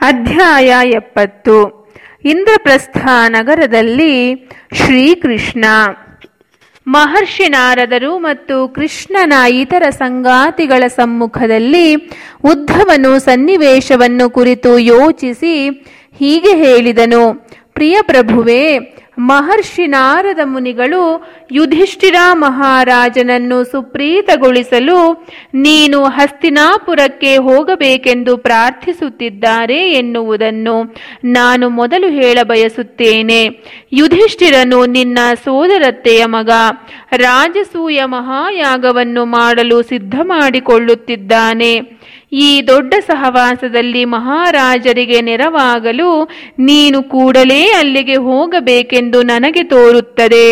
ಅಧ್ಯಾಯ ಎಪ್ಪತ್ತು ಇಂದ್ರಪ್ರಸ್ಥ ನಗರದಲ್ಲಿ ಶ್ರೀಕೃಷ್ಣ ಮಹರ್ಷಿ ನಾರದರು ಮತ್ತು ಕೃಷ್ಣನ ಇತರ ಸಂಗಾತಿಗಳ ಸಮ್ಮುಖದಲ್ಲಿ ಉದ್ಧವನು ಸನ್ನಿವೇಶವನ್ನು ಕುರಿತು ಯೋಚಿಸಿ ಹೀಗೆ ಹೇಳಿದನು ಪ್ರಿಯ ಪ್ರಭುವೇ ಮಹರ್ಷಿ ನಾರದ ಮುನಿಗಳು ಯುಧಿಷ್ಠಿರ ಮಹಾರಾಜನನ್ನು ಸುಪ್ರೀತಗೊಳಿಸಲು ನೀನು ಹಸ್ತಿನಾಪುರಕ್ಕೆ ಹೋಗಬೇಕೆಂದು ಪ್ರಾರ್ಥಿಸುತ್ತಿದ್ದಾರೆ ಎನ್ನುವುದನ್ನು ನಾನು ಮೊದಲು ಹೇಳಬಯಸುತ್ತೇನೆ ಯುಧಿಷ್ಠಿರನು ನಿನ್ನ ಸೋದರತ್ತೆಯ ಮಗ ರಾಜಸೂಯ ಮಹಾಯಾಗವನ್ನು ಮಾಡಲು ಸಿದ್ಧ ಮಾಡಿಕೊಳ್ಳುತ್ತಿದ್ದಾನೆ ಈ ದೊಡ್ಡ ಸಹವಾಸದಲ್ಲಿ ಮಹಾರಾಜರಿಗೆ ನೆರವಾಗಲು ನೀನು ಕೂಡಲೇ ಅಲ್ಲಿಗೆ ಹೋಗಬೇಕೆಂದು ನನಗೆ ತೋರುತ್ತದೆ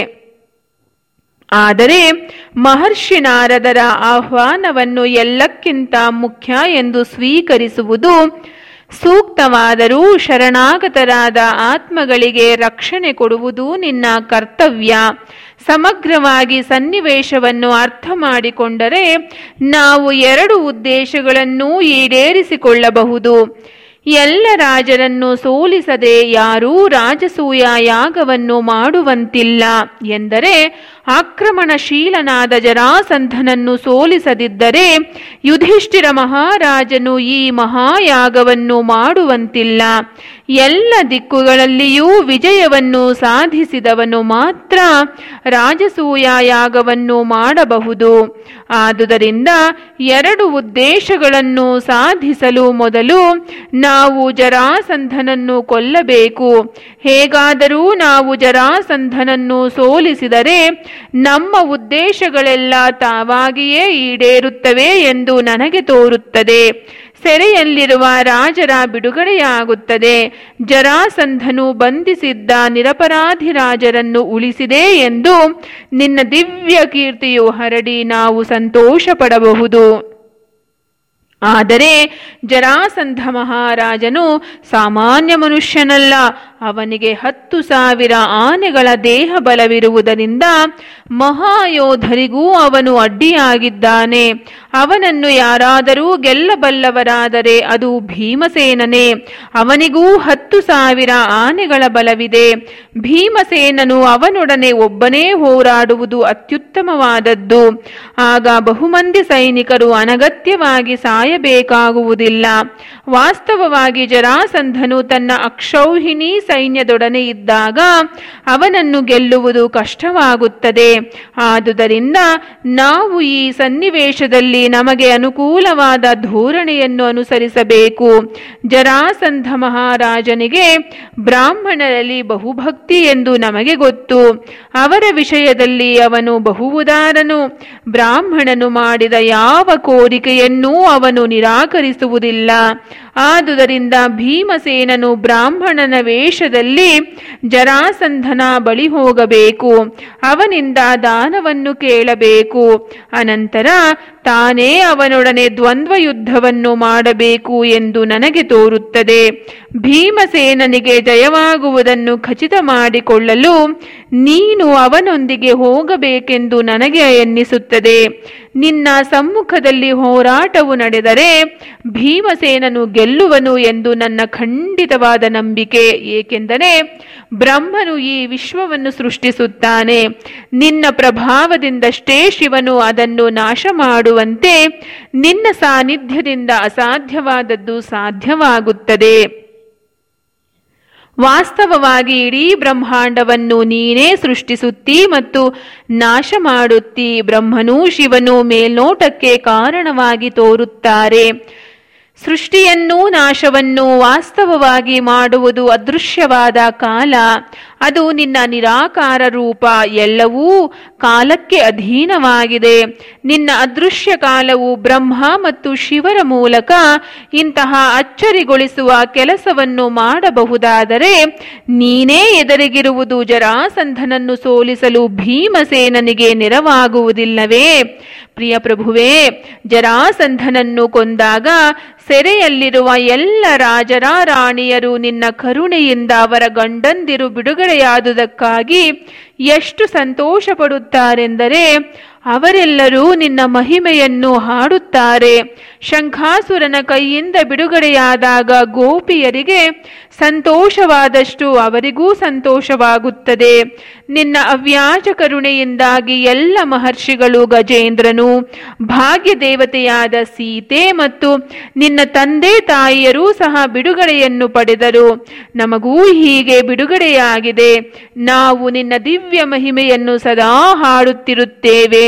ಆದರೆ ಮಹರ್ಷಿ ನಾರದರ ಆಹ್ವಾನವನ್ನು ಎಲ್ಲಕ್ಕಿಂತ ಮುಖ್ಯ ಎಂದು ಸ್ವೀಕರಿಸುವುದು ಸೂಕ್ತವಾದರೂ ಶರಣಾಗತರಾದ ಆತ್ಮಗಳಿಗೆ ರಕ್ಷಣೆ ಕೊಡುವುದು ನಿನ್ನ ಕರ್ತವ್ಯ ಸಮಗ್ರವಾಗಿ ಸನ್ನಿವೇಶವನ್ನು ಅರ್ಥ ಮಾಡಿಕೊಂಡರೆ ನಾವು ಎರಡು ಉದ್ದೇಶಗಳನ್ನೂ ಈಡೇರಿಸಿಕೊಳ್ಳಬಹುದು ಎಲ್ಲ ರಾಜರನ್ನು ಸೋಲಿಸದೆ ಯಾರೂ ರಾಜಸೂಯ ಯಾಗವನ್ನು ಮಾಡುವಂತಿಲ್ಲ ಎಂದರೆ ಆಕ್ರಮಣಶೀಲನಾದ ಜರಾಸಂಧನನ್ನು ಸೋಲಿಸದಿದ್ದರೆ ಯುಧಿಷ್ಠಿರ ಮಹಾರಾಜನು ಈ ಮಹಾಯಾಗವನ್ನು ಮಾಡುವಂತಿಲ್ಲ ಎಲ್ಲ ದಿಕ್ಕುಗಳಲ್ಲಿಯೂ ವಿಜಯವನ್ನು ಸಾಧಿಸಿದವನು ಮಾತ್ರ ರಾಜಸೂಯ ಯಾಗವನ್ನು ಮಾಡಬಹುದು ಆದುದರಿಂದ ಎರಡು ಉದ್ದೇಶಗಳನ್ನು ಸಾಧಿಸಲು ಮೊದಲು ನಾವು ಜರಾಸಂಧನನ್ನು ಕೊಲ್ಲಬೇಕು ಹೇಗಾದರೂ ನಾವು ಜರಾಸಂಧನನ್ನು ಸೋಲಿಸಿದರೆ ನಮ್ಮ ಉದ್ದೇಶಗಳೆಲ್ಲ ತಾವಾಗಿಯೇ ಈಡೇರುತ್ತವೆ ಎಂದು ನನಗೆ ತೋರುತ್ತದೆ ಸೆರೆಯಲ್ಲಿರುವ ರಾಜರ ಬಿಡುಗಡೆಯಾಗುತ್ತದೆ ಜರಾಸಂಧನು ಬಂಧಿಸಿದ್ದ ನಿರಪರಾಧಿ ರಾಜರನ್ನು ಉಳಿಸಿದೆ ಎಂದು ನಿನ್ನ ದಿವ್ಯ ಕೀರ್ತಿಯು ಹರಡಿ ನಾವು ಸಂತೋಷ ಪಡಬಹುದು ಆದರೆ ಜರಾಸಂಧ ಮಹಾರಾಜನು ಸಾಮಾನ್ಯ ಮನುಷ್ಯನಲ್ಲ ಅವನಿಗೆ ಹತ್ತು ಸಾವಿರ ಆನೆಗಳ ದೇಹ ಬಲವಿರುವುದರಿಂದ ಮಹಾಯೋಧರಿಗೂ ಅವನು ಅಡ್ಡಿಯಾಗಿದ್ದಾನೆ ಅವನನ್ನು ಯಾರಾದರೂ ಗೆಲ್ಲಬಲ್ಲವರಾದರೆ ಅದು ಭೀಮಸೇನನೇ ಅವನಿಗೂ ಹತ್ತು ಸಾವಿರ ಆನೆಗಳ ಬಲವಿದೆ ಭೀಮಸೇನನು ಅವನೊಡನೆ ಒಬ್ಬನೇ ಹೋರಾಡುವುದು ಅತ್ಯುತ್ತಮವಾದದ್ದು ಆಗ ಬಹುಮಂದಿ ಸೈನಿಕರು ಅನಗತ್ಯವಾಗಿ ಸಾಯಬೇಕಾಗುವುದಿಲ್ಲ ವಾಸ್ತವವಾಗಿ ಜರಾಸಂಧನು ತನ್ನ ಅಕ್ಷೌಹಿಣಿ ಸೈನ್ಯದೊಡನೆ ಇದ್ದಾಗ ಅವನನ್ನು ಗೆಲ್ಲುವುದು ಕಷ್ಟವಾಗುತ್ತದೆ ಆದುದರಿಂದ ನಾವು ಈ ಸನ್ನಿವೇಶದಲ್ಲಿ ನಮಗೆ ಅನುಕೂಲವಾದ ಧೋರಣೆಯನ್ನು ಅನುಸರಿಸಬೇಕು ಜರಾಸಂಧ ಮಹಾರಾಜನಿಗೆ ಬ್ರಾಹ್ಮಣರಲ್ಲಿ ಬಹುಭಕ್ತಿ ಎಂದು ನಮಗೆ ಗೊತ್ತು ಅವರ ವಿಷಯದಲ್ಲಿ ಅವನು ಬಹು ಉದಾರನು ಬ್ರಾಹ್ಮಣನು ಮಾಡಿದ ಯಾವ ಕೋರಿಕೆಯನ್ನೂ ಅವನು ನಿರಾಕರಿಸುವುದಿಲ್ಲ ಆದುದರಿಂದ ಭೀಮಸೇನನು ಬ್ರಾಹ್ಮಣನ ವೇಷದಲ್ಲಿ ಜರಾಸಂಧನ ಬಳಿ ಹೋಗಬೇಕು ಅವನಿಂದ ದಾನವನ್ನು ಕೇಳಬೇಕು ಅನಂತರ ತಾನೇ ಅವನೊಡನೆ ದ್ವಂದ್ವ ಯುದ್ಧವನ್ನು ಮಾಡಬೇಕು ಎಂದು ನನಗೆ ತೋರುತ್ತದೆ ಭೀಮಸೇನನಿಗೆ ಜಯವಾಗುವುದನ್ನು ಖಚಿತ ಮಾಡಿಕೊಳ್ಳಲು ನೀನು ಅವನೊಂದಿಗೆ ಹೋಗಬೇಕೆಂದು ನನಗೆ ಎನ್ನಿಸುತ್ತದೆ ನಿನ್ನ ಸಮ್ಮುಖದಲ್ಲಿ ಹೋರಾಟವು ನಡೆದರೆ ಭೀಮಸೇನನು ಗೆಲ್ಲುವನು ಎಂದು ನನ್ನ ಖಂಡಿತವಾದ ನಂಬಿಕೆ ಏಕೆಂದರೆ ಬ್ರಹ್ಮನು ಈ ವಿಶ್ವವನ್ನು ಸೃಷ್ಟಿಸುತ್ತಾನೆ ನಿನ್ನ ಪ್ರಭಾವದಿಂದಷ್ಟೇ ಶಿವನು ಅದನ್ನು ನಾಶ ಮಾಡುವಂತೆ ನಿನ್ನ ಸಾನ್ನಿಧ್ಯದಿಂದ ಅಸಾಧ್ಯವಾದದ್ದು ಸಾಧ್ಯವಾಗುತ್ತದೆ ವಾಸ್ತವವಾಗಿ ಇಡೀ ಬ್ರಹ್ಮಾಂಡವನ್ನು ನೀನೇ ಸೃಷ್ಟಿಸುತ್ತೀ ಮತ್ತು ನಾಶ ಮಾಡುತ್ತೀ ಬ್ರಹ್ಮನೂ ಶಿವನು ಮೇಲ್ನೋಟಕ್ಕೆ ಕಾರಣವಾಗಿ ತೋರುತ್ತಾರೆ ಸೃಷ್ಟಿಯನ್ನೂ ನಾಶವನ್ನು ವಾಸ್ತವವಾಗಿ ಮಾಡುವುದು ಅದೃಶ್ಯವಾದ ಕಾಲ ಅದು ನಿನ್ನ ನಿರಾಕಾರ ರೂಪ ಎಲ್ಲವೂ ಕಾಲಕ್ಕೆ ಅಧೀನವಾಗಿದೆ ನಿನ್ನ ಅದೃಶ್ಯ ಕಾಲವು ಬ್ರಹ್ಮ ಮತ್ತು ಶಿವರ ಮೂಲಕ ಇಂತಹ ಅಚ್ಚರಿಗೊಳಿಸುವ ಕೆಲಸವನ್ನು ಮಾಡಬಹುದಾದರೆ ನೀನೇ ಎದುರಿಗಿರುವುದು ಜರಾಸಂಧನನ್ನು ಸೋಲಿಸಲು ಭೀಮಸೇನನಿಗೆ ನೆರವಾಗುವುದಿಲ್ಲವೇ ಪ್ರಿಯ ಪ್ರಭುವೇ ಜರಾಸಂಧನನ್ನು ಕೊಂದಾಗ ಸೆರೆಯಲ್ಲಿರುವ ಎಲ್ಲ ರಾಜರ ರಾಣಿಯರು ನಿನ್ನ ಕರುಣೆಯಿಂದ ಅವರ ಗಂಡಂದಿರು ಬಿಡುಗಡೆಯಾದುದಕ್ಕಾಗಿ ಎಷ್ಟು ಸಂತೋಷ ಪಡುತ್ತಾರೆಂದರೆ ಅವರೆಲ್ಲರೂ ನಿನ್ನ ಮಹಿಮೆಯನ್ನು ಹಾಡುತ್ತಾರೆ ಶಂಖಾಸುರನ ಕೈಯಿಂದ ಬಿಡುಗಡೆಯಾದಾಗ ಗೋಪಿಯರಿಗೆ ಸಂತೋಷವಾದಷ್ಟು ಅವರಿಗೂ ಸಂತೋಷವಾಗುತ್ತದೆ ನಿನ್ನ ಅವ್ಯಾಜ ಕರುಣೆಯಿಂದಾಗಿ ಎಲ್ಲ ಮಹರ್ಷಿಗಳು ಗಜೇಂದ್ರನು ಭಾಗ್ಯ ದೇವತೆಯಾದ ಸೀತೆ ಮತ್ತು ನಿನ್ನ ತಂದೆ ತಾಯಿಯರೂ ಸಹ ಬಿಡುಗಡೆಯನ್ನು ಪಡೆದರು ನಮಗೂ ಹೀಗೆ ಬಿಡುಗಡೆಯಾಗಿದೆ ನಾವು ನಿನ್ನ ದಿವ್ಯ ಮಹಿಮೆಯನ್ನು ಸದಾ ಹಾಡುತ್ತಿರುತ್ತೇವೆ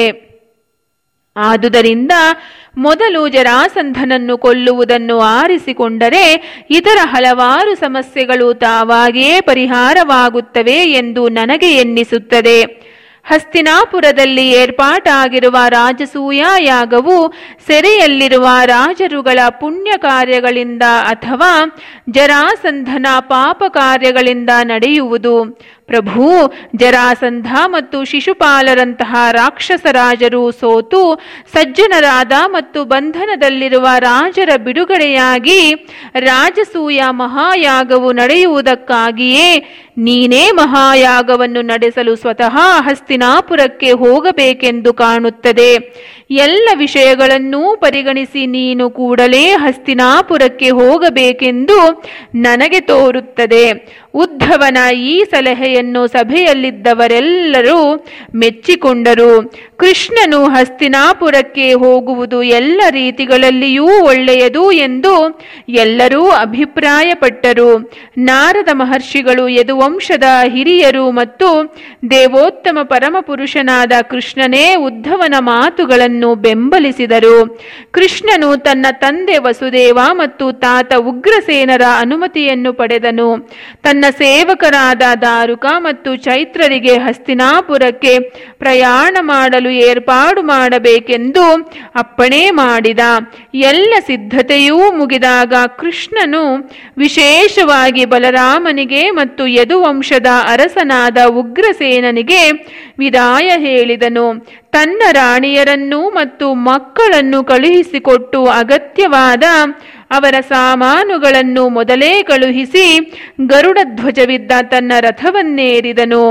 ಆದುದರಿಂದ ಮೊದಲು ಜರಾಸಂಧನನ್ನು ಕೊಲ್ಲುವುದನ್ನು ಆರಿಸಿಕೊಂಡರೆ ಇತರ ಹಲವಾರು ಸಮಸ್ಯೆಗಳು ತಾವಾಗಿಯೇ ಪರಿಹಾರವಾಗುತ್ತವೆ ಎಂದು ನನಗೆ ಎನ್ನಿಸುತ್ತದೆ ಹಸ್ತಿನಾಪುರದಲ್ಲಿ ಏರ್ಪಾಟಾಗಿರುವ ರಾಜಸೂಯ ಯಾಗವು ಸೆರೆಯಲ್ಲಿರುವ ರಾಜರುಗಳ ಪುಣ್ಯ ಕಾರ್ಯಗಳಿಂದ ಅಥವಾ ಜರಾಸಂಧನ ಪಾಪ ಕಾರ್ಯಗಳಿಂದ ನಡೆಯುವುದು ಪ್ರಭು ಜರಾಸಂಧ ಮತ್ತು ಶಿಶುಪಾಲರಂತಹ ರಾಕ್ಷಸ ರಾಜರು ಸೋತು ಸಜ್ಜನರಾದ ಮತ್ತು ಬಂಧನದಲ್ಲಿರುವ ರಾಜರ ಬಿಡುಗಡೆಯಾಗಿ ರಾಜಸೂಯ ಮಹಾಯಾಗವು ನಡೆಯುವುದಕ್ಕಾಗಿಯೇ ನೀನೇ ಮಹಾಯಾಗವನ್ನು ನಡೆಸಲು ಸ್ವತಃ ಹಸ್ತಿನಾಪುರಕ್ಕೆ ಹೋಗಬೇಕೆಂದು ಕಾಣುತ್ತದೆ ಎಲ್ಲ ವಿಷಯಗಳನ್ನೂ ಪರಿಗಣಿಸಿ ನೀನು ಕೂಡಲೇ ಹಸ್ತಿನಾಪುರಕ್ಕೆ ಹೋಗಬೇಕೆಂದು ನನಗೆ ತೋರುತ್ತದೆ ಉದ್ಧವನ ಈ ಸಲಹೆಯನ್ನು ಸಭೆಯಲ್ಲಿದ್ದವರೆಲ್ಲರೂ ಮೆಚ್ಚಿಕೊಂಡರು ಕೃಷ್ಣನು ಹಸ್ತಿನಾಪುರಕ್ಕೆ ಹೋಗುವುದು ಎಲ್ಲ ರೀತಿಗಳಲ್ಲಿಯೂ ಒಳ್ಳೆಯದು ಎಂದು ಎಲ್ಲರೂ ಅಭಿಪ್ರಾಯಪಟ್ಟರು ನಾರದ ಮಹರ್ಷಿಗಳು ಯದುವಂಶದ ಹಿರಿಯರು ಮತ್ತು ದೇವೋತ್ತಮ ಪರಮಪುರುಷನಾದ ಕೃಷ್ಣನೇ ಉದ್ಧವನ ಮಾತುಗಳನ್ನು ಬೆಂಬಲಿಸಿದರು ಕೃಷ್ಣನು ತನ್ನ ತಂದೆ ವಸುದೇವ ಮತ್ತು ತಾತ ಉಗ್ರಸೇನರ ಅನುಮತಿಯನ್ನು ಪಡೆದನು ತನ್ನ ಸೇವಕರಾದ ದಾರುಕ ಮತ್ತು ಚೈತ್ರರಿಗೆ ಹಸ್ತಿನಾಪುರಕ್ಕೆ ಪ್ರಯಾಣ ಮಾಡಲು ಏರ್ಪಾಡು ಮಾಡಬೇಕೆಂದು ಅಪ್ಪಣೆ ಮಾಡಿದ ಎಲ್ಲ ಸಿದ್ಧತೆಯೂ ಮುಗಿದಾಗ ಕೃಷ್ಣನು ವಿಶೇಷವಾಗಿ ಬಲರಾಮನಿಗೆ ಮತ್ತು ಯದುವಂಶದ ಅರಸನಾದ ಉಗ್ರಸೇನನಿಗೆ ವಿದಾಯ ಹೇಳಿದನು ತನ್ನ ರಾಣಿಯರನ್ನು ಮತ್ತು ಮಕ್ಕಳನ್ನು ಕಳುಹಿಸಿಕೊಟ್ಟು ಅಗತ್ಯವಾದ ಅವರ ಸಾಮಾನುಗಳನ್ನು ಮೊದಲೇ ಕಳುಹಿಸಿ ಗರುಡ ಧ್ವಜವಿದ್ದ ತನ್ನ ರಥವನ್ನೇರಿದನು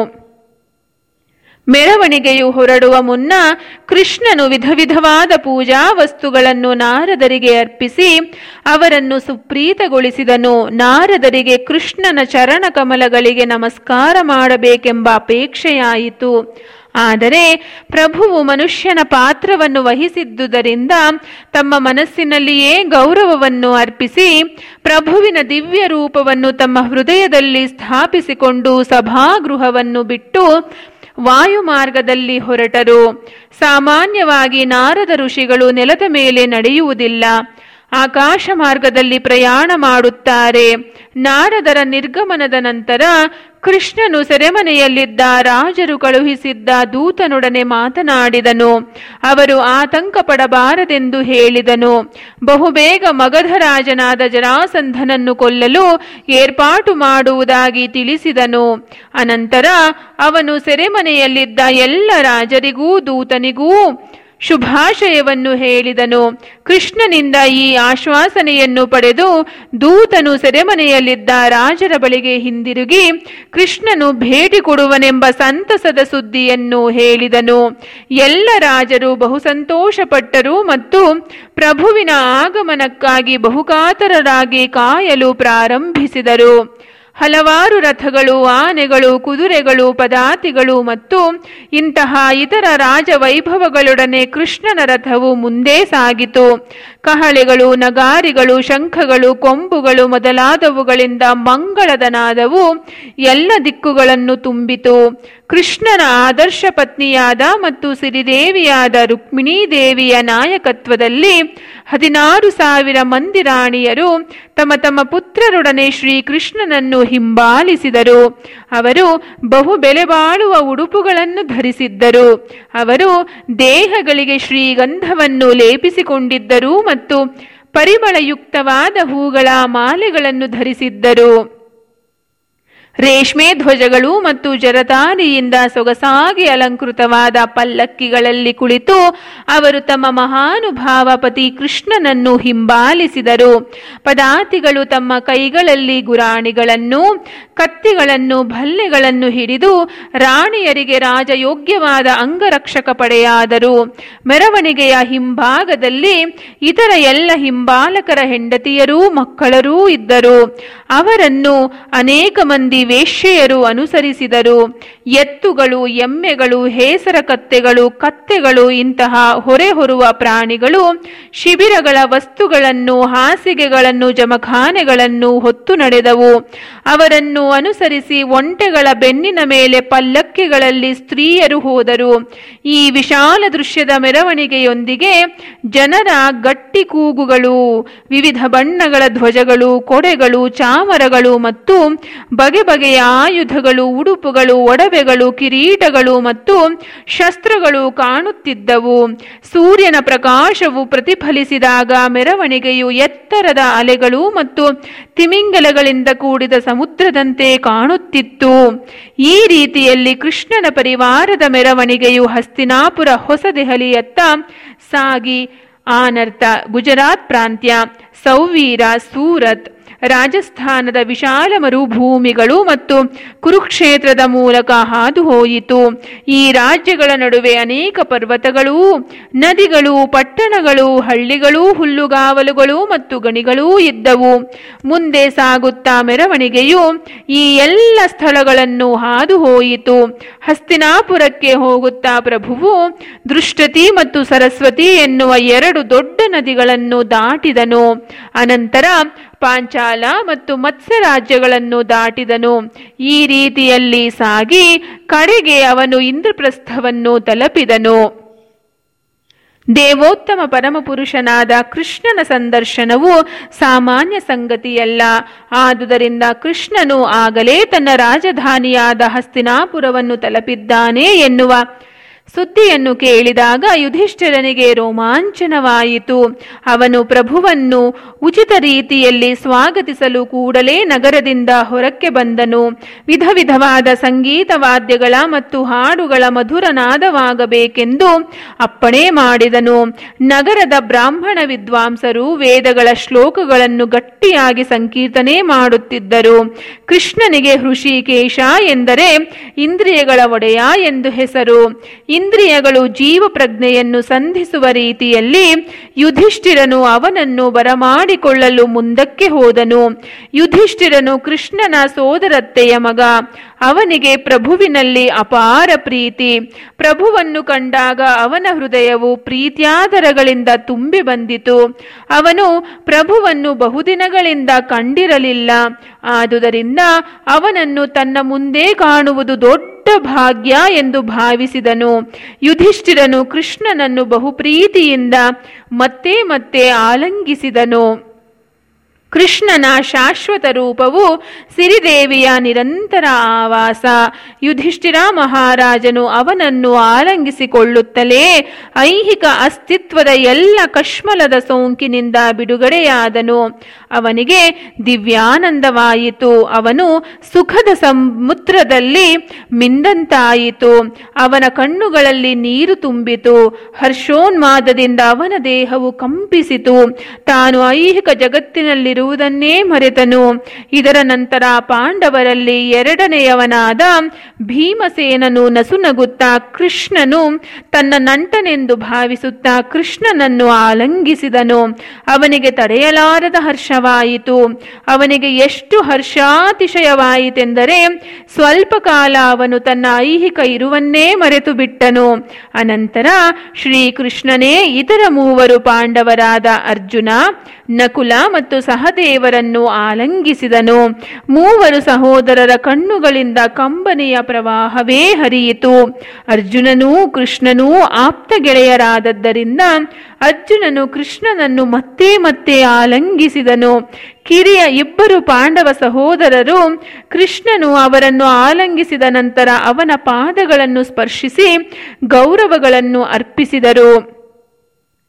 ಮೆರವಣಿಗೆಯು ಹೊರಡುವ ಮುನ್ನ ಕೃಷ್ಣನು ವಿಧ ವಿಧವಾದ ಪೂಜಾ ವಸ್ತುಗಳನ್ನು ನಾರದರಿಗೆ ಅರ್ಪಿಸಿ ಅವರನ್ನು ಸುಪ್ರೀತಗೊಳಿಸಿದನು ನಾರದರಿಗೆ ಕೃಷ್ಣನ ಚರಣ ಕಮಲಗಳಿಗೆ ನಮಸ್ಕಾರ ಮಾಡಬೇಕೆಂಬ ಅಪೇಕ್ಷೆಯಾಯಿತು ಆದರೆ ಪ್ರಭುವು ಮನುಷ್ಯನ ಪಾತ್ರವನ್ನು ವಹಿಸಿದ್ದುದರಿಂದ ತಮ್ಮ ಮನಸ್ಸಿನಲ್ಲಿಯೇ ಗೌರವವನ್ನು ಅರ್ಪಿಸಿ ಪ್ರಭುವಿನ ದಿವ್ಯ ರೂಪವನ್ನು ತಮ್ಮ ಹೃದಯದಲ್ಲಿ ಸ್ಥಾಪಿಸಿಕೊಂಡು ಸಭಾಗೃಹವನ್ನು ಬಿಟ್ಟು ವಾಯುಮಾರ್ಗದಲ್ಲಿ ಹೊರಟರು ಸಾಮಾನ್ಯವಾಗಿ ನಾರದ ಋಷಿಗಳು ನೆಲದ ಮೇಲೆ ನಡೆಯುವುದಿಲ್ಲ ಆಕಾಶ ಮಾರ್ಗದಲ್ಲಿ ಪ್ರಯಾಣ ಮಾಡುತ್ತಾರೆ ನಾರದರ ನಿರ್ಗಮನದ ನಂತರ ಕೃಷ್ಣನು ಸೆರೆಮನೆಯಲ್ಲಿದ್ದ ರಾಜರು ಕಳುಹಿಸಿದ್ದ ದೂತನೊಡನೆ ಮಾತನಾಡಿದನು ಅವರು ಆತಂಕ ಪಡಬಾರದೆಂದು ಹೇಳಿದನು ಬಹುಬೇಗ ಮಗಧರಾಜನಾದ ಜರಾಸಂಧನನ್ನು ಕೊಲ್ಲಲು ಏರ್ಪಾಟು ಮಾಡುವುದಾಗಿ ತಿಳಿಸಿದನು ಅನಂತರ ಅವನು ಸೆರೆಮನೆಯಲ್ಲಿದ್ದ ಎಲ್ಲ ರಾಜರಿಗೂ ದೂತನಿಗೂ ಶುಭಾಶಯವನ್ನು ಹೇಳಿದನು ಕೃಷ್ಣನಿಂದ ಈ ಆಶ್ವಾಸನೆಯನ್ನು ಪಡೆದು ದೂತನು ಸೆರೆಮನೆಯಲ್ಲಿದ್ದ ರಾಜರ ಬಳಿಗೆ ಹಿಂದಿರುಗಿ ಕೃಷ್ಣನು ಭೇಟಿ ಕೊಡುವನೆಂಬ ಸಂತಸದ ಸುದ್ದಿಯನ್ನು ಹೇಳಿದನು ಎಲ್ಲ ರಾಜರು ಬಹು ಸಂತೋಷಪಟ್ಟರು ಮತ್ತು ಪ್ರಭುವಿನ ಆಗಮನಕ್ಕಾಗಿ ಬಹುಕಾತರರಾಗಿ ಕಾಯಲು ಪ್ರಾರಂಭಿಸಿದರು ಹಲವಾರು ರಥಗಳು ಆನೆಗಳು ಕುದುರೆಗಳು ಪದಾತಿಗಳು ಮತ್ತು ಇಂತಹ ಇತರ ರಾಜವೈಭವಗಳೊಡನೆ ಕೃಷ್ಣನ ರಥವು ಮುಂದೆ ಸಾಗಿತು ಕಹಳೆಗಳು ನಗಾರಿಗಳು ಶಂಖಗಳು ಕೊಂಬುಗಳು ಮೊದಲಾದವುಗಳಿಂದ ಮಂಗಳದ ನಾದವು ಎಲ್ಲ ದಿಕ್ಕುಗಳನ್ನು ತುಂಬಿತು ಕೃಷ್ಣನ ಆದರ್ಶ ಪತ್ನಿಯಾದ ಮತ್ತು ಸಿರಿದೇವಿಯಾದ ರುಕ್ಮಿಣೀ ದೇವಿಯ ನಾಯಕತ್ವದಲ್ಲಿ ಹದಿನಾರು ಸಾವಿರ ಮಂದಿ ರಾಣಿಯರು ತಮ್ಮ ತಮ್ಮ ಪುತ್ರರೊಡನೆ ಶ್ರೀಕೃಷ್ಣನನ್ನು ಹಿಂಬಾಲಿಸಿದರು ಅವರು ಬಹು ಬೆಲೆ ಬಾಳುವ ಉಡುಪುಗಳನ್ನು ಧರಿಸಿದ್ದರು ಅವರು ದೇಹಗಳಿಗೆ ಶ್ರೀಗಂಧವನ್ನು ಲೇಪಿಸಿಕೊಂಡಿದ್ದರು ಮತ್ತು ಪರಿಮಳಯುಕ್ತವಾದ ಹೂಗಳ ಮಾಲೆಗಳನ್ನು ಧರಿಸಿದ್ದರು ರೇಷ್ಮೆ ಧ್ವಜಗಳು ಮತ್ತು ಜರತಾರಿಯಿಂದ ಸೊಗಸಾಗಿ ಅಲಂಕೃತವಾದ ಪಲ್ಲಕ್ಕಿಗಳಲ್ಲಿ ಕುಳಿತು ಅವರು ತಮ್ಮ ಮಹಾನುಭಾವ ಪತಿ ಕೃಷ್ಣನನ್ನು ಹಿಂಬಾಲಿಸಿದರು ಪದಾತಿಗಳು ತಮ್ಮ ಕೈಗಳಲ್ಲಿ ಗುರಾಣಿಗಳನ್ನು ಕತ್ತಿಗಳನ್ನು ಭಲ್ಲೆಗಳನ್ನು ಹಿಡಿದು ರಾಣಿಯರಿಗೆ ರಾಜಯೋಗ್ಯವಾದ ಅಂಗರಕ್ಷಕ ಪಡೆಯಾದರು ಮೆರವಣಿಗೆಯ ಹಿಂಭಾಗದಲ್ಲಿ ಇತರ ಎಲ್ಲ ಹಿಂಬಾಲಕರ ಹೆಂಡತಿಯರೂ ಮಕ್ಕಳರೂ ಇದ್ದರು ಅವರನ್ನು ಅನೇಕ ಮಂದಿ ವೇಶ್ಯೆಯರು ಅನುಸರಿಸಿದರು ಎತ್ತುಗಳು ಎಮ್ಮೆಗಳು ಹೇಸರ ಕತ್ತೆಗಳು ಕತ್ತೆಗಳು ಇಂತಹ ಹೊರೆ ಹೊರುವ ಪ್ರಾಣಿಗಳು ಶಿಬಿರಗಳ ವಸ್ತುಗಳನ್ನು ಹಾಸಿಗೆಗಳನ್ನು ಜಮಖಾನೆಗಳನ್ನು ಹೊತ್ತು ನಡೆದವು ಅವರನ್ನು ಅನುಸರಿಸಿ ಒಂಟೆಗಳ ಬೆನ್ನಿನ ಮೇಲೆ ಪಲ್ಲಕ್ಕಿಗಳಲ್ಲಿ ಸ್ತ್ರೀಯರು ಹೋದರು ಈ ವಿಶಾಲ ದೃಶ್ಯದ ಮೆರವಣಿಗೆಯೊಂದಿಗೆ ಜನರ ಗಟ್ಟಿ ಕೂಗುಗಳು ವಿವಿಧ ಬಣ್ಣಗಳ ಧ್ವಜಗಳು ಕೊಡೆಗಳು ಚಾಮರಗಳು ಮತ್ತು ಬಗೆ ಬಗೆಯ ಆಯುಧಗಳು ಉಡುಪುಗಳು ಒಡವೆಗಳು ಕಿರೀಟಗಳು ಮತ್ತು ಶಸ್ತ್ರಗಳು ಕಾಣುತ್ತಿದ್ದವು ಸೂರ್ಯನ ಪ್ರಕಾಶವು ಪ್ರತಿಫಲಿಸಿದಾಗ ಮೆರವಣಿಗೆಯು ಎತ್ತರದ ಅಲೆಗಳು ಮತ್ತು ತಿಮಿಂಗಲಗಳಿಂದ ಕೂಡಿದ ಸಮುದ್ರದಂತೆ ಕಾಣುತ್ತಿತ್ತು ಈ ರೀತಿಯಲ್ಲಿ ಕೃಷ್ಣನ ಪರಿವಾರದ ಮೆರವಣಿಗೆಯು ಹಸ್ತಿನಾಪುರ ಹೊಸ ದೆಹಲಿಯತ್ತ ಸಾಗಿ ಆನರ್ತ ಗುಜರಾತ್ ಪ್ರಾಂತ್ಯ ಸೌವೀರ ಸೂರತ್ ರಾಜಸ್ಥಾನದ ವಿಶಾಲ ಮರುಭೂಮಿಗಳು ಮತ್ತು ಕುರುಕ್ಷೇತ್ರದ ಮೂಲಕ ಹಾದು ಹೋಯಿತು ಈ ರಾಜ್ಯಗಳ ನಡುವೆ ಅನೇಕ ಪರ್ವತಗಳೂ ನದಿಗಳು ಪಟ್ಟಣಗಳು ಹಳ್ಳಿಗಳು ಹುಲ್ಲುಗಾವಲುಗಳು ಮತ್ತು ಗಣಿಗಳೂ ಇದ್ದವು ಮುಂದೆ ಸಾಗುತ್ತಾ ಮೆರವಣಿಗೆಯು ಈ ಎಲ್ಲ ಸ್ಥಳಗಳನ್ನು ಹಾದು ಹೋಯಿತು ಹಸ್ತಿನಾಪುರಕ್ಕೆ ಹೋಗುತ್ತಾ ಪ್ರಭುವು ದೃಷ್ಟತಿ ಮತ್ತು ಸರಸ್ವತಿ ಎನ್ನುವ ಎರಡು ದೊಡ್ಡ ನದಿಗಳನ್ನು ದಾಟಿದನು ಅನಂತರ ಪಾಂಚಾಲ ಮತ್ತು ಮತ್ಸ್ಯ ರಾಜ್ಯಗಳನ್ನು ದಾಟಿದನು ಈ ರೀತಿಯಲ್ಲಿ ಸಾಗಿ ಕಡೆಗೆ ಅವನು ಇಂದ್ರಪ್ರಸ್ಥವನ್ನು ತಲುಪಿದನು ದೇವೋತ್ತಮ ಪರಮಪುರುಷನಾದ ಕೃಷ್ಣನ ಸಂದರ್ಶನವು ಸಾಮಾನ್ಯ ಸಂಗತಿಯಲ್ಲ ಆದುದರಿಂದ ಕೃಷ್ಣನು ಆಗಲೇ ತನ್ನ ರಾಜಧಾನಿಯಾದ ಹಸ್ತಿನಾಪುರವನ್ನು ತಲುಪಿದ್ದಾನೆ ಎನ್ನುವ ಸುದ್ದಿಯನ್ನು ಕೇಳಿದಾಗ ಯುಧಿಷ್ಠಿರನಿಗೆ ರೋಮಾಂಚನವಾಯಿತು ಅವನು ಪ್ರಭುವನ್ನು ಉಚಿತ ರೀತಿಯಲ್ಲಿ ಸ್ವಾಗತಿಸಲು ಕೂಡಲೇ ನಗರದಿಂದ ಹೊರಕ್ಕೆ ಬಂದನು ವಿಧ ವಿಧವಾದ ಸಂಗೀತ ವಾದ್ಯಗಳ ಮತ್ತು ಹಾಡುಗಳ ಮಧುರ ನಾದವಾಗಬೇಕೆಂದು ಅಪ್ಪಣೆ ಮಾಡಿದನು ನಗರದ ಬ್ರಾಹ್ಮಣ ವಿದ್ವಾಂಸರು ವೇದಗಳ ಶ್ಲೋಕಗಳನ್ನು ಗಟ್ಟಿಯಾಗಿ ಸಂಕೀರ್ತನೆ ಮಾಡುತ್ತಿದ್ದರು ಕೃಷ್ಣನಿಗೆ ಹೃಷಿಕೇಶ ಎಂದರೆ ಇಂದ್ರಿಯಗಳ ಒಡೆಯ ಎಂದು ಹೆಸರು ಇಂದ್ರಿಯಗಳು ಜೀವ ಪ್ರಜ್ಞೆಯನ್ನು ಸಂಧಿಸುವ ರೀತಿಯಲ್ಲಿ ಯುಧಿಷ್ಠಿರನು ಅವನನ್ನು ಬರಮಾಡಿಕೊಳ್ಳಲು ಮುಂದಕ್ಕೆ ಹೋದನು ಯುಧಿಷ್ಠಿರನು ಕೃಷ್ಣನ ಸೋದರತ್ತೆಯ ಮಗ ಅವನಿಗೆ ಪ್ರಭುವಿನಲ್ಲಿ ಅಪಾರ ಪ್ರೀತಿ ಪ್ರಭುವನ್ನು ಕಂಡಾಗ ಅವನ ಹೃದಯವು ಪ್ರೀತ್ಯಾದರಗಳಿಂದ ತುಂಬಿ ಬಂದಿತು ಅವನು ಪ್ರಭುವನ್ನು ಬಹುದಿನಗಳಿಂದ ಕಂಡಿರಲಿಲ್ಲ ಆದುದರಿಂದ ಅವನನ್ನು ತನ್ನ ಮುಂದೆ ಕಾಣುವುದು ದೊಡ್ಡ ಭಾಗ್ಯ ಎಂದು ಭಾವಿಸಿದನು ಯುಧಿಷ್ಠಿರನು ಕೃಷ್ಣನನ್ನು ಬಹು ಪ್ರೀತಿಯಿಂದ ಮತ್ತೆ ಮತ್ತೆ ಆಲಂಗಿಸಿದನು ಕೃಷ್ಣನ ಶಾಶ್ವತ ರೂಪವು ಸಿರಿದೇವಿಯ ನಿರಂತರ ಆವಾಸ ಯುಧಿಷ್ಠಿರ ಮಹಾರಾಜನು ಅವನನ್ನು ಆಲಂಗಿಸಿಕೊಳ್ಳುತ್ತಲೇ ಐಹಿಕ ಅಸ್ತಿತ್ವದ ಎಲ್ಲ ಕಶ್ಮಲದ ಸೋಂಕಿನಿಂದ ಬಿಡುಗಡೆಯಾದನು ಅವನಿಗೆ ದಿವ್ಯಾನಂದವಾಯಿತು ಅವನು ಸುಖದ ಸಮುದ್ರದಲ್ಲಿ ಮಿಂದಂತಾಯಿತು ಅವನ ಕಣ್ಣುಗಳಲ್ಲಿ ನೀರು ತುಂಬಿತು ಹರ್ಷೋನ್ಮಾದದಿಂದ ಅವನ ದೇಹವು ಕಂಪಿಸಿತು ತಾನು ಐಹಿಕ ಜಗತ್ತಿನಲ್ಲಿರುವುದನ್ನೇ ಮರೆತನು ಇದರ ನಂತರ ಪಾಂಡವರಲ್ಲಿ ಎರಡನೆಯವನಾದ ಭೀಮಸೇನನು ನಸುನಗುತ್ತಾ ಕೃಷ್ಣನು ತನ್ನ ನಂಟನೆಂದು ಭಾವಿಸುತ್ತಾ ಕೃಷ್ಣನನ್ನು ಆಲಂಗಿಸಿದನು ಅವನಿಗೆ ತಡೆಯಲಾರದ ಹರ್ಷವಾಯಿತು ಅವನಿಗೆ ಎಷ್ಟು ಹರ್ಷಾತಿಶಯವಾಯಿತೆಂದರೆ ಸ್ವಲ್ಪ ಕಾಲ ಅವನು ತನ್ನ ಐಹಿಕ ಇರುವನ್ನೇ ಮರೆತು ಬಿಟ್ಟನು ಅನಂತರ ಶ್ರೀಕೃಷ್ಣನೇ ಇತರ ಮೂವರು ಪಾಂಡವರಾದ ಅರ್ಜುನ ನಕುಲ ಮತ್ತು ಸಹದೇವರನ್ನು ಆಲಂಗಿಸಿದನು ಮೂವರು ಸಹೋದರರ ಕಣ್ಣುಗಳಿಂದ ಕಂಬನಿಯ ಪ್ರವಾಹವೇ ಹರಿಯಿತು ಅರ್ಜುನನೂ ಕೃಷ್ಣನೂ ಆಪ್ತ ಗೆಳೆಯರಾದದ್ದರಿಂದ ಅರ್ಜುನನು ಕೃಷ್ಣನನ್ನು ಮತ್ತೆ ಮತ್ತೆ ಆಲಂಗಿಸಿದನು ಕಿರಿಯ ಇಬ್ಬರು ಪಾಂಡವ ಸಹೋದರರು ಕೃಷ್ಣನು ಅವರನ್ನು ಆಲಂಗಿಸಿದ ನಂತರ ಅವನ ಪಾದಗಳನ್ನು ಸ್ಪರ್ಶಿಸಿ ಗೌರವಗಳನ್ನು ಅರ್ಪಿಸಿದರು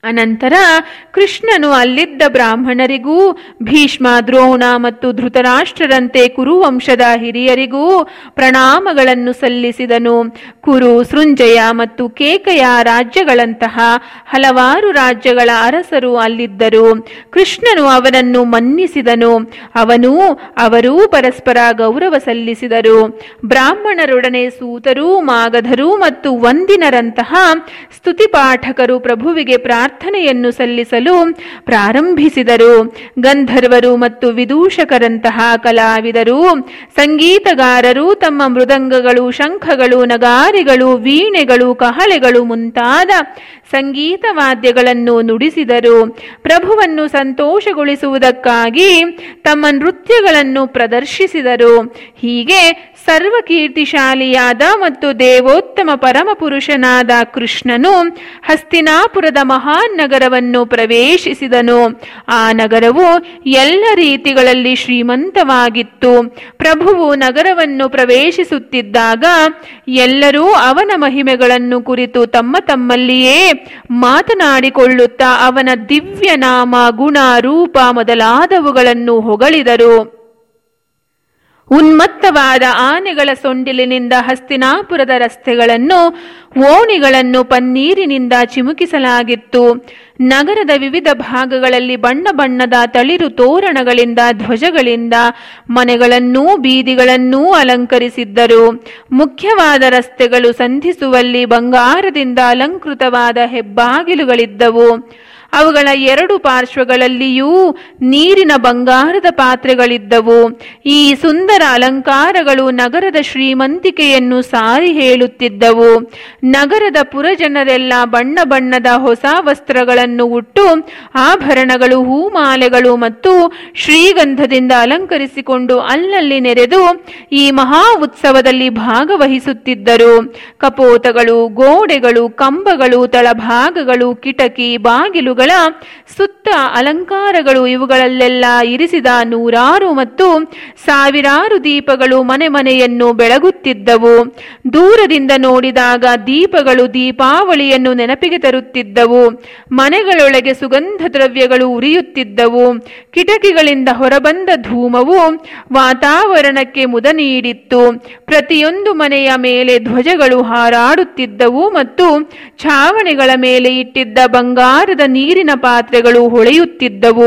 ಅನಂತರ ಕೃಷ್ಣನು ಅಲ್ಲಿದ್ದ ಬ್ರಾಹ್ಮಣರಿಗೂ ಭೀಷ್ಮ ದ್ರೋಣ ಮತ್ತು ಧೃತರಾಷ್ಟ್ರರಂತೆ ಕುರುವಂಶದ ಹಿರಿಯರಿಗೂ ಪ್ರಣಾಮಗಳನ್ನು ಸಲ್ಲಿಸಿದನು ಕುರು ಸೃಂಜಯ ಮತ್ತು ಕೇಕಯ ರಾಜ್ಯಗಳಂತಹ ಹಲವಾರು ರಾಜ್ಯಗಳ ಅರಸರು ಅಲ್ಲಿದ್ದರು ಕೃಷ್ಣನು ಅವನನ್ನು ಮನ್ನಿಸಿದನು ಅವನೂ ಅವರೂ ಪರಸ್ಪರ ಗೌರವ ಸಲ್ಲಿಸಿದರು ಬ್ರಾಹ್ಮಣರೊಡನೆ ಸೂತರೂ ಮಾಗಧರು ಮತ್ತು ವಂದಿನರಂತಹ ಸ್ತುತಿಪಾಠಕರು ಪ್ರಭುವಿಗೆ ಪ್ರಾರ್ಥನೆಯನ್ನು ಸಲ್ಲಿಸಲು ಪ್ರಾರಂಭಿಸಿದರು ಗಂಧರ್ವರು ಮತ್ತು ವಿದೂಷಕರಂತಹ ಕಲಾವಿದರು ಸಂಗೀತಗಾರರು ತಮ್ಮ ಮೃದಂಗಗಳು ಶಂಖಗಳು ನಗಾರಿಗಳು ವೀಣೆಗಳು ಕಹಳೆಗಳು ಮುಂತಾದ ಸಂಗೀತ ವಾದ್ಯಗಳನ್ನು ನುಡಿಸಿದರು ಪ್ರಭುವನ್ನು ಸಂತೋಷಗೊಳಿಸುವುದಕ್ಕಾಗಿ ತಮ್ಮ ನೃತ್ಯಗಳನ್ನು ಪ್ರದರ್ಶಿಸಿದರು ಹೀಗೆ ಸರ್ವಕೀರ್ತಿಶಾಲಿಯಾದ ಮತ್ತು ದೇವೋತ್ತಮ ಪರಮಪುರುಷನಾದ ಕೃಷ್ಣನು ಹಸ್ತಿನಾಪುರದ ಮಹಾನ್ ನಗರವನ್ನು ಪ್ರವೇಶಿಸಿದನು ಆ ನಗರವು ಎಲ್ಲ ರೀತಿಗಳಲ್ಲಿ ಶ್ರೀಮಂತವಾಗಿತ್ತು ಪ್ರಭುವು ನಗರವನ್ನು ಪ್ರವೇಶಿಸುತ್ತಿದ್ದಾಗ ಎಲ್ಲರೂ ಅವನ ಮಹಿಮೆಗಳನ್ನು ಕುರಿತು ತಮ್ಮ ತಮ್ಮಲ್ಲಿಯೇ ಮಾತನಾಡಿಕೊಳ್ಳುತ್ತಾ ಅವನ ದಿವ್ಯ ನಾಮ ಗುಣ ರೂಪ ಮೊದಲಾದವುಗಳನ್ನು ಹೊಗಳಿದರು ಉನ್ಮತ್ತವಾದ ಆನೆಗಳ ಸೊಂಡಿಲಿನಿಂದ ಹಸ್ತಿನಾಪುರದ ರಸ್ತೆಗಳನ್ನು ಓಣಿಗಳನ್ನು ಪನ್ನೀರಿನಿಂದ ಚಿಮುಕಿಸಲಾಗಿತ್ತು ನಗರದ ವಿವಿಧ ಭಾಗಗಳಲ್ಲಿ ಬಣ್ಣ ಬಣ್ಣದ ತಳಿರು ತೋರಣಗಳಿಂದ ಧ್ವಜಗಳಿಂದ ಮನೆಗಳನ್ನೂ ಬೀದಿಗಳನ್ನೂ ಅಲಂಕರಿಸಿದ್ದರು ಮುಖ್ಯವಾದ ರಸ್ತೆಗಳು ಸಂಧಿಸುವಲ್ಲಿ ಬಂಗಾರದಿಂದ ಅಲಂಕೃತವಾದ ಹೆಬ್ಬಾಗಿಲುಗಳಿದ್ದವು ಅವುಗಳ ಎರಡು ಪಾರ್ಶ್ವಗಳಲ್ಲಿಯೂ ನೀರಿನ ಬಂಗಾರದ ಪಾತ್ರೆಗಳಿದ್ದವು ಈ ಸುಂದರ ಅಲಂಕಾರಗಳು ನಗರದ ಶ್ರೀಮಂತಿಕೆಯನ್ನು ಸಾರಿ ಹೇಳುತ್ತಿದ್ದವು ನಗರದ ಪುರಜನರೆಲ್ಲ ಬಣ್ಣ ಬಣ್ಣದ ಹೊಸ ವಸ್ತ್ರಗಳನ್ನು ಉಟ್ಟು ಆಭರಣಗಳು ಹೂಮಾಲೆಗಳು ಮತ್ತು ಶ್ರೀಗಂಧದಿಂದ ಅಲಂಕರಿಸಿಕೊಂಡು ಅಲ್ಲಲ್ಲಿ ನೆರೆದು ಈ ಮಹಾ ಉತ್ಸವದಲ್ಲಿ ಭಾಗವಹಿಸುತ್ತಿದ್ದರು ಕಪೋತಗಳು ಗೋಡೆಗಳು ಕಂಬಗಳು ತಳಭಾಗಗಳು ಕಿಟಕಿ ಬಾಗಿಲುಗಳ ಸುತ್ತ ಅಲಂಕಾರಗಳು ಇವುಗಳಲ್ಲೆಲ್ಲ ಇರಿಸಿದ ನೂರಾರು ಮತ್ತು ಸಾವಿರಾರು ದೀಪಗಳು ಮನೆ ಮನೆಯನ್ನು ಬೆಳಗುತ್ತಿದ್ದವು ದೂರದಿಂದ ನೋಡಿದಾಗ ದೀಪಗಳು ದೀಪಾವಳಿಯನ್ನು ನೆನಪಿಗೆ ತರುತ್ತಿದ್ದವು ಮನೆಗಳೊಳಗೆ ಸುಗಂಧ ದ್ರವ್ಯಗಳು ಉರಿಯುತ್ತಿದ್ದವು ಕಿಟಕಿಗಳಿಂದ ಹೊರಬಂದ ಧೂಮವು ವಾತಾವರಣಕ್ಕೆ ಮುದ ನೀಡಿತ್ತು ಪ್ರತಿಯೊಂದು ಮನೆಯ ಮೇಲೆ ಧ್ವಜಗಳು ಹಾರಾಡುತ್ತಿದ್ದವು ಮತ್ತು ಛಾವಣಿಗಳ ಮೇಲೆ ಇಟ್ಟಿದ್ದ ಬಂಗಾರದ ನೀರಿನ ಪಾತ್ರೆಗಳು ಹೊಳೆಯುತ್ತಿದ್ದವು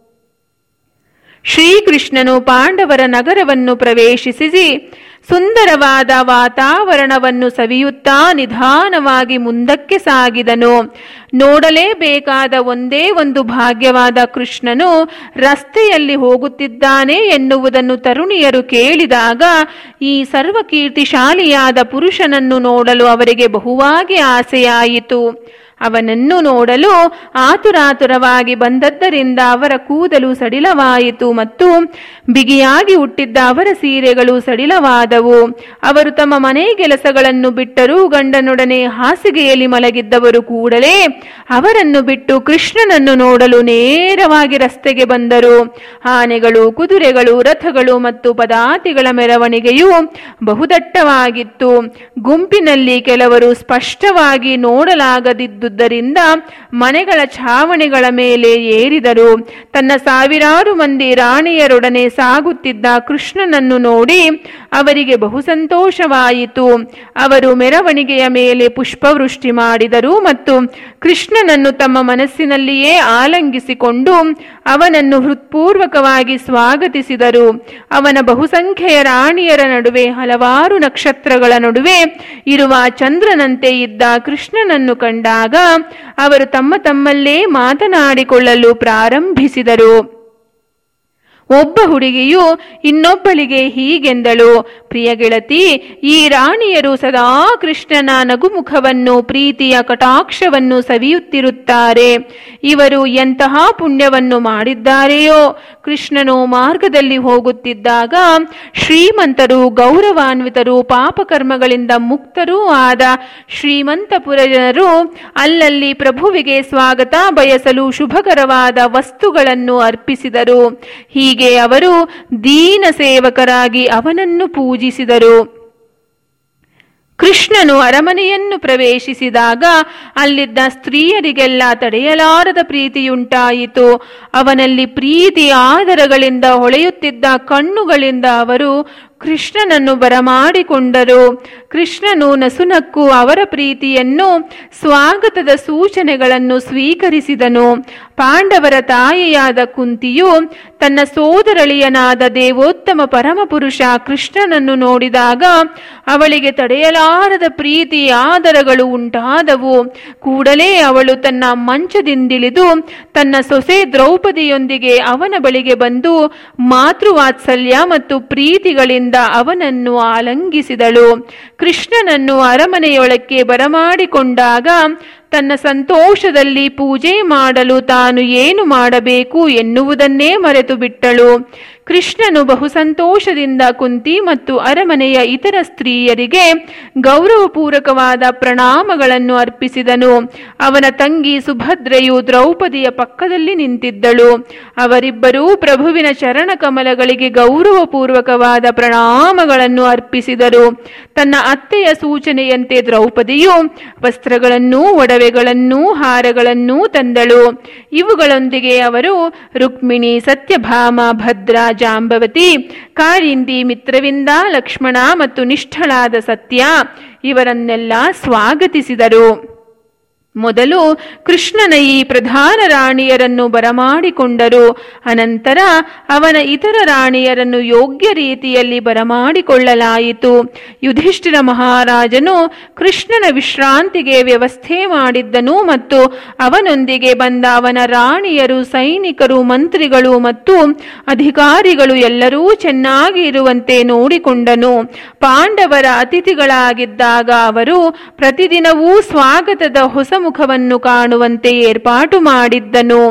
ಶ್ರೀಕೃಷ್ಣನು ಪಾಂಡವರ ನಗರವನ್ನು ಪ್ರವೇಶಿಸಿ ಸುಂದರವಾದ ವಾತಾವರಣವನ್ನು ಸವಿಯುತ್ತಾ ನಿಧಾನವಾಗಿ ಮುಂದಕ್ಕೆ ಸಾಗಿದನು ನೋಡಲೇಬೇಕಾದ ಒಂದೇ ಒಂದು ಭಾಗ್ಯವಾದ ಕೃಷ್ಣನು ರಸ್ತೆಯಲ್ಲಿ ಹೋಗುತ್ತಿದ್ದಾನೆ ಎನ್ನುವುದನ್ನು ತರುಣಿಯರು ಕೇಳಿದಾಗ ಈ ಸರ್ವಕೀರ್ತಿಶಾಲಿಯಾದ ಪುರುಷನನ್ನು ನೋಡಲು ಅವರಿಗೆ ಬಹುವಾಗಿ ಆಸೆಯಾಯಿತು ಅವನನ್ನು ನೋಡಲು ಆತುರಾತುರವಾಗಿ ಬಂದದ್ದರಿಂದ ಅವರ ಕೂದಲು ಸಡಿಲವಾಯಿತು ಮತ್ತು ಬಿಗಿಯಾಗಿ ಹುಟ್ಟಿದ್ದ ಅವರ ಸೀರೆಗಳು ಸಡಿಲವಾದವು ಅವರು ತಮ್ಮ ಮನೆ ಕೆಲಸಗಳನ್ನು ಬಿಟ್ಟರೂ ಗಂಡನೊಡನೆ ಹಾಸಿಗೆಯಲ್ಲಿ ಮಲಗಿದ್ದವರು ಕೂಡಲೇ ಅವರನ್ನು ಬಿಟ್ಟು ಕೃಷ್ಣನನ್ನು ನೋಡಲು ನೇರವಾಗಿ ರಸ್ತೆಗೆ ಬಂದರು ಆನೆಗಳು ಕುದುರೆಗಳು ರಥಗಳು ಮತ್ತು ಪದಾತಿಗಳ ಮೆರವಣಿಗೆಯು ಬಹುದಟ್ಟವಾಗಿತ್ತು ಗುಂಪಿನಲ್ಲಿ ಕೆಲವರು ಸ್ಪಷ್ಟವಾಗಿ ನೋಡಲಾಗದಿದ್ದುದರಿಂದ ಮನೆಗಳ ಛಾವಣಿಗಳ ಮೇಲೆ ಏರಿದರು ತನ್ನ ಸಾವಿರಾರು ಮಂದಿ ರಾಣಿಯರೊಡನೆ ಸಾಗುತ್ತಿದ್ದ ಕೃಷ್ಣನನ್ನು ನೋಡಿ ಅವರಿಗೆ ಬಹು ಸಂತೋಷವಾಯಿತು ಅವರು ಮೆರವಣಿಗೆಯ ಮೇಲೆ ಪುಷ್ಪವೃಷ್ಟಿ ಮಾಡಿದರು ಮತ್ತು ಕೃಷ್ಣನನ್ನು ತಮ್ಮ ಮನಸ್ಸಿನಲ್ಲಿಯೇ ಆಲಂಗಿಸಿಕೊಂಡು ಅವನನ್ನು ಹೃತ್ಪೂರ್ವಕವಾಗಿ ಸ್ವಾಗತಿಸಿದರು ಅವನ ಬಹುಸಂಖ್ಯೆಯ ರಾಣಿಯರ ನಡುವೆ ಹಲವಾರು ನಕ್ಷತ್ರಗಳ ನಡುವೆ ಇರುವ ಚಂದ್ರನಂತೆ ಇದ್ದ ಕೃಷ್ಣನನ್ನು ಕಂಡಾಗ ಅವರು ತಮ್ಮ ತಮ್ಮಲ್ಲೇ ಮಾತನಾಡಿಕೊಳ್ಳಲು ಪ್ರಾರಂಭಿಸಿದರು ಒಬ್ಬ ಹುಡುಗಿಯು ಇನ್ನೊಬ್ಬಳಿಗೆ ಹೀಗೆಂದಳು ಪ್ರಿಯ ಗೆಳತಿ ಈ ರಾಣಿಯರು ಸದಾ ಕೃಷ್ಣನ ನಗುಮುಖವನ್ನು ಪ್ರೀತಿಯ ಕಟಾಕ್ಷವನ್ನು ಸವಿಯುತ್ತಿರುತ್ತಾರೆ ಇವರು ಎಂತಹ ಪುಣ್ಯವನ್ನು ಮಾಡಿದ್ದಾರೆಯೋ ಕೃಷ್ಣನು ಮಾರ್ಗದಲ್ಲಿ ಹೋಗುತ್ತಿದ್ದಾಗ ಶ್ರೀಮಂತರು ಗೌರವಾನ್ವಿತರು ಪಾಪಕರ್ಮಗಳಿಂದ ಮುಕ್ತರೂ ಆದ ಶ್ರೀಮಂತಪುರ ಜನರು ಅಲ್ಲಲ್ಲಿ ಪ್ರಭುವಿಗೆ ಸ್ವಾಗತ ಬಯಸಲು ಶುಭಕರವಾದ ವಸ್ತುಗಳನ್ನು ಅರ್ಪಿಸಿದರು ಹೀಗೆ ಅವರು ದೀನ ಸೇವಕರಾಗಿ ಅವನನ್ನು ಪೂಜಿಸಿದರು ಕೃಷ್ಣನು ಅರಮನೆಯನ್ನು ಪ್ರವೇಶಿಸಿದಾಗ ಅಲ್ಲಿದ್ದ ಸ್ತ್ರೀಯರಿಗೆಲ್ಲ ತಡೆಯಲಾರದ ಪ್ರೀತಿಯುಂಟಾಯಿತು ಅವನಲ್ಲಿ ಪ್ರೀತಿ ಆದರಗಳಿಂದ ಹೊಳೆಯುತ್ತಿದ್ದ ಕಣ್ಣುಗಳಿಂದ ಅವರು ಕೃಷ್ಣನನ್ನು ಬರಮಾಡಿಕೊಂಡರು ಕೃಷ್ಣನು ನಸುನಕ್ಕು ಅವರ ಪ್ರೀತಿಯನ್ನು ಸ್ವಾಗತದ ಸೂಚನೆಗಳನ್ನು ಸ್ವೀಕರಿಸಿದನು ಪಾಂಡವರ ತಾಯಿಯಾದ ಕುಂತಿಯು ತನ್ನ ಸೋದರಳಿಯನಾದ ದೇವೋತ್ತಮ ಪರಮಪುರುಷ ಕೃಷ್ಣನನ್ನು ನೋಡಿದಾಗ ಅವಳಿಗೆ ತಡೆಯಲಾರದ ಪ್ರೀತಿ ಆದರಗಳು ಉಂಟಾದವು ಕೂಡಲೇ ಅವಳು ತನ್ನ ಮಂಚದಿಂದಿಳಿದು ತನ್ನ ಸೊಸೆ ದ್ರೌಪದಿಯೊಂದಿಗೆ ಅವನ ಬಳಿಗೆ ಬಂದು ಮಾತೃವಾತ್ಸಲ್ಯ ಮತ್ತು ಪ್ರೀತಿಗಳಿಂದ ಅವನನ್ನು ಆಲಂಗಿಸಿದಳು ಕೃಷ್ಣನನ್ನು ಅರಮನೆಯೊಳಕ್ಕೆ ಬರಮಾಡಿಕೊಂಡಾಗ ತನ್ನ ಸಂತೋಷದಲ್ಲಿ ಪೂಜೆ ಮಾಡಲು ತಾನು ಏನು ಮಾಡಬೇಕು ಎನ್ನುವುದನ್ನೇ ಮರೆತು ಬಿಟ್ಟಳು ಕೃಷ್ಣನು ಬಹು ಸಂತೋಷದಿಂದ ಕುಂತಿ ಮತ್ತು ಅರಮನೆಯ ಇತರ ಸ್ತ್ರೀಯರಿಗೆ ಗೌರವಪೂರ್ವಕವಾದ ಪ್ರಣಾಮಗಳನ್ನು ಅರ್ಪಿಸಿದನು ಅವನ ತಂಗಿ ಸುಭದ್ರೆಯು ದ್ರೌಪದಿಯ ಪಕ್ಕದಲ್ಲಿ ನಿಂತಿದ್ದಳು ಅವರಿಬ್ಬರೂ ಪ್ರಭುವಿನ ಚರಣ ಕಮಲಗಳಿಗೆ ಗೌರವಪೂರ್ವಕವಾದ ಪ್ರಣಾಮಗಳನ್ನು ಅರ್ಪಿಸಿದರು ತನ್ನ ಅತ್ತೆಯ ಸೂಚನೆಯಂತೆ ದ್ರೌಪದಿಯು ವಸ್ತ್ರಗಳನ್ನೂ ಒಡವೆಗಳನ್ನೂ ಹಾರಗಳನ್ನೂ ತಂದಳು ಇವುಗಳೊಂದಿಗೆ ಅವರು ರುಕ್ಮಿಣಿ ಸತ್ಯಭಾಮ ಭದ್ರ ಜಾಂಬವತಿ ಕಾರಿಂದಿ ಮಿತ್ರವಿಂದ ಲಕ್ಷ್ಮಣ ಮತ್ತು ನಿಷ್ಠಳಾದ ಸತ್ಯ ಇವರನ್ನೆಲ್ಲ ಸ್ವಾಗತಿಸಿದರು ಮೊದಲು ಕೃಷ್ಣನ ಈ ಪ್ರಧಾನ ರಾಣಿಯರನ್ನು ಬರಮಾಡಿಕೊಂಡರು ಅನಂತರ ಅವನ ಇತರ ರಾಣಿಯರನ್ನು ಯೋಗ್ಯ ರೀತಿಯಲ್ಲಿ ಬರಮಾಡಿಕೊಳ್ಳಲಾಯಿತು ಯುಧಿಷ್ಠಿರ ಮಹಾರಾಜನು ಕೃಷ್ಣನ ವಿಶ್ರಾಂತಿಗೆ ವ್ಯವಸ್ಥೆ ಮಾಡಿದ್ದನು ಮತ್ತು ಅವನೊಂದಿಗೆ ಬಂದ ಅವನ ರಾಣಿಯರು ಸೈನಿಕರು ಮಂತ್ರಿಗಳು ಮತ್ತು ಅಧಿಕಾರಿಗಳು ಎಲ್ಲರೂ ಚೆನ್ನಾಗಿ ಇರುವಂತೆ ನೋಡಿಕೊಂಡನು ಪಾಂಡವರ ಅತಿಥಿಗಳಾಗಿದ್ದಾಗ ಅವರು ಪ್ರತಿದಿನವೂ ಸ್ವಾಗತದ ಹೊಸ ಮುಖವನ್ನು ಕಾಣುವಂತೆ ಏರ್ಪಾಟು ಮಾಡಿದ್ದನು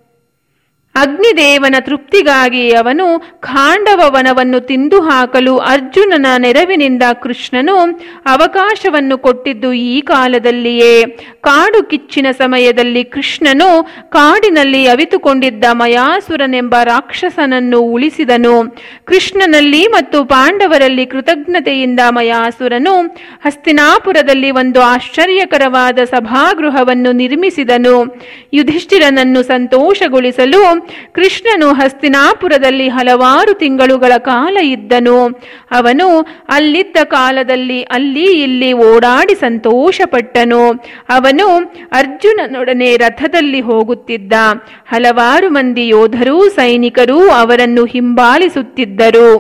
ಅಗ್ನಿದೇವನ ತೃಪ್ತಿಗಾಗಿ ಅವನು ಖಾಂಡವ ವನವನ್ನು ತಿಂದು ಹಾಕಲು ಅರ್ಜುನನ ನೆರವಿನಿಂದ ಕೃಷ್ಣನು ಅವಕಾಶವನ್ನು ಕೊಟ್ಟಿದ್ದು ಈ ಕಾಲದಲ್ಲಿಯೇ ಕಾಡು ಕಿಚ್ಚಿನ ಸಮಯದಲ್ಲಿ ಕೃಷ್ಣನು ಕಾಡಿನಲ್ಲಿ ಅವಿತುಕೊಂಡಿದ್ದ ಮಯಾಸುರನೆಂಬ ರಾಕ್ಷಸನನ್ನು ಉಳಿಸಿದನು ಕೃಷ್ಣನಲ್ಲಿ ಮತ್ತು ಪಾಂಡವರಲ್ಲಿ ಕೃತಜ್ಞತೆಯಿಂದ ಮಯಾಸುರನು ಹಸ್ತಿನಾಪುರದಲ್ಲಿ ಒಂದು ಆಶ್ಚರ್ಯಕರವಾದ ಸಭಾಗೃಹವನ್ನು ನಿರ್ಮಿಸಿದನು ಯುಧಿಷ್ಠಿರನನ್ನು ಸಂತೋಷಗೊಳಿಸಲು ಕೃಷ್ಣನು ಹಸ್ತಿನಾಪುರದಲ್ಲಿ ಹಲವಾರು ತಿಂಗಳುಗಳ ಕಾಲ ಇದ್ದನು ಅವನು ಅಲ್ಲಿದ್ದ ಕಾಲದಲ್ಲಿ ಅಲ್ಲಿ ಇಲ್ಲಿ ಓಡಾಡಿ ಸಂತೋಷಪಟ್ಟನು ಅವನು ಅರ್ಜುನನೊಡನೆ ರಥದಲ್ಲಿ ಹೋಗುತ್ತಿದ್ದ ಹಲವಾರು ಮಂದಿ ಯೋಧರು ಸೈನಿಕರು ಅವರನ್ನು ಹಿಂಬಾಲಿಸುತ್ತಿದ್ದರು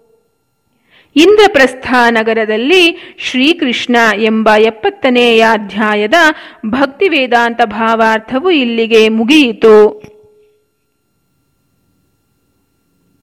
ಇಂದ್ರಪ್ರಸ್ಥ ನಗರದಲ್ಲಿ ಶ್ರೀಕೃಷ್ಣ ಎಂಬ ಎಪ್ಪತ್ತನೆಯ ಅಧ್ಯಾಯದ ಭಕ್ತಿ ವೇದಾಂತ ಭಾವಾರ್ಥವು ಇಲ್ಲಿಗೆ ಮುಗಿಯಿತು